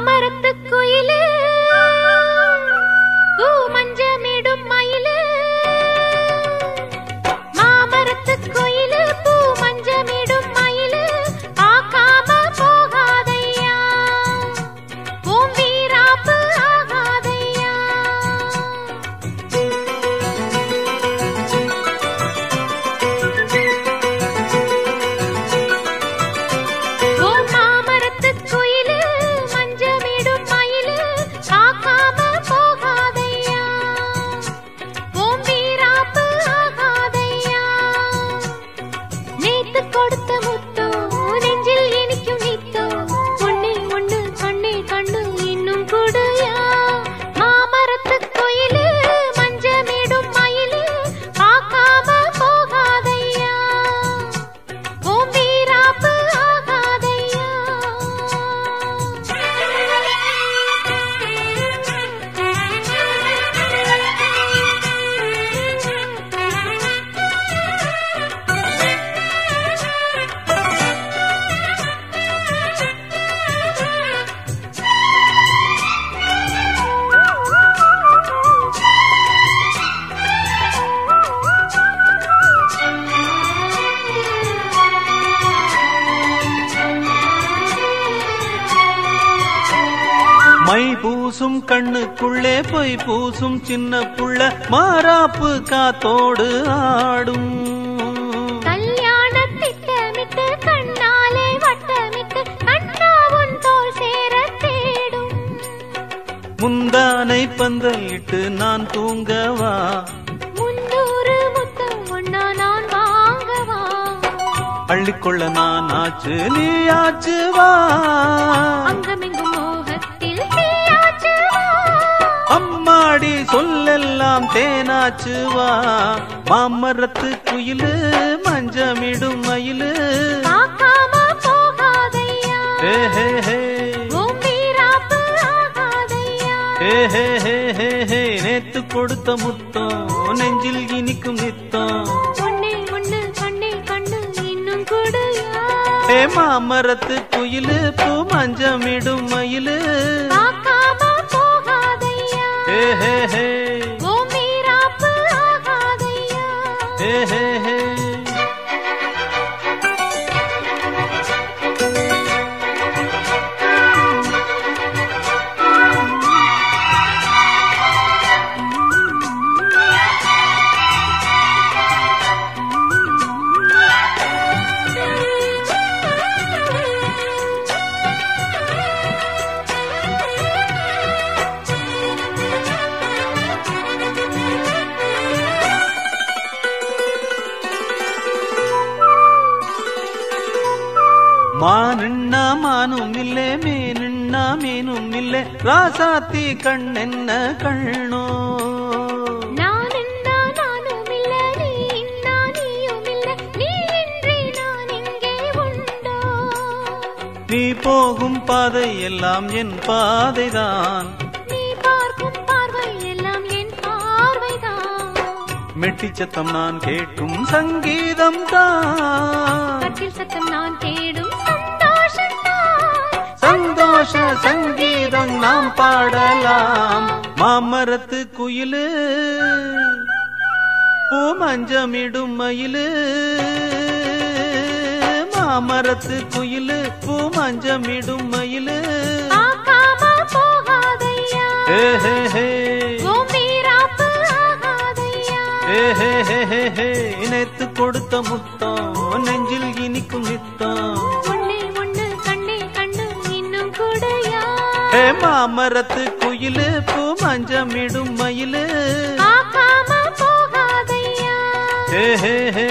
மாமரத்து குயிலு பூ மஞ்சமிடும் மயிலு மாமரத்து குயிலு பூ மஞ்சமிடும் மயிலு பார்க்காம போகாதையா பூம் வீராப்பு ஆகாதையா ஓ மாமரத்து குயிலு மஞ்சமிடும் மயிலு பார்க்காம போகாதையா ஓம் வீராப்பு ஆகாதையா நேத்து கொடுத்த முத்தோ நெஞ்சில் இனிக்கும் நித்தோ ஒண்ணே ஒண்ணு கண்ணே கண்ணு இன்னும் கொடுயா மாமரத்து குயிலு மஞ்சமிடும் மயிலு பார்க்காம போகாதையா ஓம் வீராப்பு ஆகாதையா மை பூசும் கண்ணுக்குள்ளே பொய் பூசும் சின்ன புள்ள மாறாப்பு காத்தோடு ஆடும் கல்யாண திட்டமிட்டு கண்ணாலே வட்டமிட்டு கண்ணா உன் தோல் சேர தேடும் முந்தானை பந்தலிட்டு நான் தூங்கவா முன்னூறு முத்தம் ஒன்னா நான் வாங்கவா அள்ளிக்கொள்ள நான் ஆச்சு நீ ஆச்சு வா அங்கமெங்கும் மோகத்தில் தீயாச்சு வா. அம்மாடி சொல்லெல்லாம் தேனாச்சு வா மாமரத்து குயிலு மஞ்சமிடும் மயிலு பார்க்காம போகாதையா ஹே ஹே ஹே ஓம் வீராப்பு ஆகாதையா ஹே ஹே ஹே ஹே ஹே நேத்து கொடுத்த முத்தம் நெஞ்சில் இனிக்கும் நித்தம் ஒண்ணே ஒண்ணு கண்ணே கண்ணு இன்னும் கொடுயா ஹே மாமரத்து குயிலு பூ மஞ்சமிடும் மயிலு பார்க்காம போகாதையா ஹே ஹே ஹே ஓம் வீராப்பு ஆகாதையா ஹே ஹே ஹே மானுண்ணா மானும் இல்லே மீனுண்ணா மீனும் இல்லே ராசாத்தி கண்ணென்ன கண்ணோ நான் இன்னா நானும் இல்ல நீ இன்னா நீயும் இல்ல நீ இன்றி நான் இங்கே உண்டோ நீ போகும் பாதை எல்லாம் என் பாதைதான் நீ பார்க்கும் பார்வை எல்லாம் என் பார்வைதான் மெட்டி சத்தம் நான் கேட்கும் சங்கீதம் தான் கட்டில் சத்தம் நான் தேடும் சந்தோஷம் தான் சந்தோஷ சங்கீதம் நாம் பாடலாம் மாமரத்து குயிலு பூ மஞ்சமிடும் மயிலு மாமரத்து குயிலு பூ மஞ்சமிடும் மயிலு பார்க்காம போகாதையா ஹே ஹே ஹே ஓம் வீராப்பு ஆகாதையா ஹே ஹே ஹே ஹே ஹே நேத்து கொடுத்த முத்தம் நெஞ்சில் இனிக்கும் நித்தம் ஒண்ணே ஒண்ணு கண்ணே கண்ணு இன்னும் கூடயா ஹே மாமரத்து குயிலு பூ மஞ்சமிடும் மயிலு பார்க்காம போகாதையா ஹே ஹே ஹே